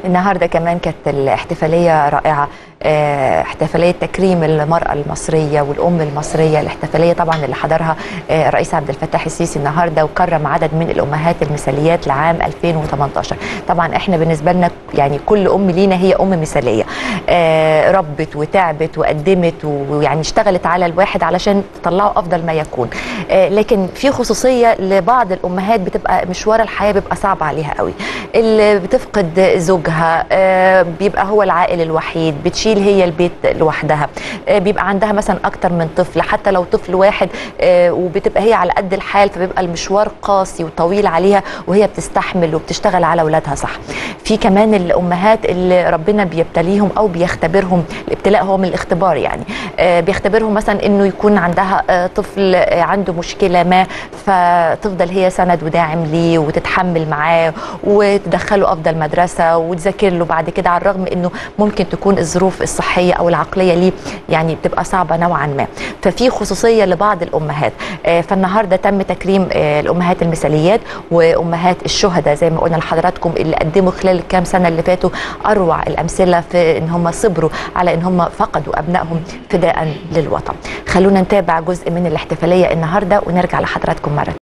النهارده كمان كانت الاحتفاليه رائعه آه، احتفاليه تكريم المراه المصريه والام المصريه الاحتفاليه طبعا اللي حضرها آه، الرئيس عبد الفتاح السيسي النهارده وكرم عدد من الامهات المثاليات لعام 2018 طبعا احنا بالنسبه لنا يعني كل ام لينا هي ام مثاليه آه، ربت وتعبت وقدمت ويعني اشتغلت على الواحد علشان تطلعه افضل ما يكون آه، لكن في خصوصيه لبعض الامهات بتبقى مشوار الحياه بيبقى صعب عليها قوي اللي بتفقد زوجها آه، بيبقى هو العائل الوحيد بتشيل هي البيت لوحدها آه، بيبقى عندها مثلا اكتر من طفل حتى لو طفل واحد آه، وبتبقى هي على قد الحال فبيبقى المشوار قاسي وطويل عليها وهي بتستحمل وبتشتغل على اولادها صح في كمان الامهات اللي ربنا بيبتليهم او بيختبرهم الابتلاء هو من الاختبار يعني آه، بيختبرهم مثلا انه يكون عندها آه، طفل آه، عنده مشكله ما فتفضل هي سند وداعم ليه وتتحمل معاه وتدخله افضل مدرسه وتذاكر له بعد كده على الرغم انه ممكن تكون الظروف الصحيه او العقليه ليه يعني بتبقى صعبه نوعا ما ففي خصوصيه لبعض الامهات آه، فالنهارده تم تكريم آه، الامهات المثاليات وامهات الشهداء زي ما قلنا لحضراتكم اللي قدموا خلال الكام سنه اللي فاتوا اروع الامثله في ان هم صبروا على ان هم فقدوا ابنائهم فداء للوطن خلونا نتابع جزء من الاحتفاليه النهارده ونرجع لحضراتكم مره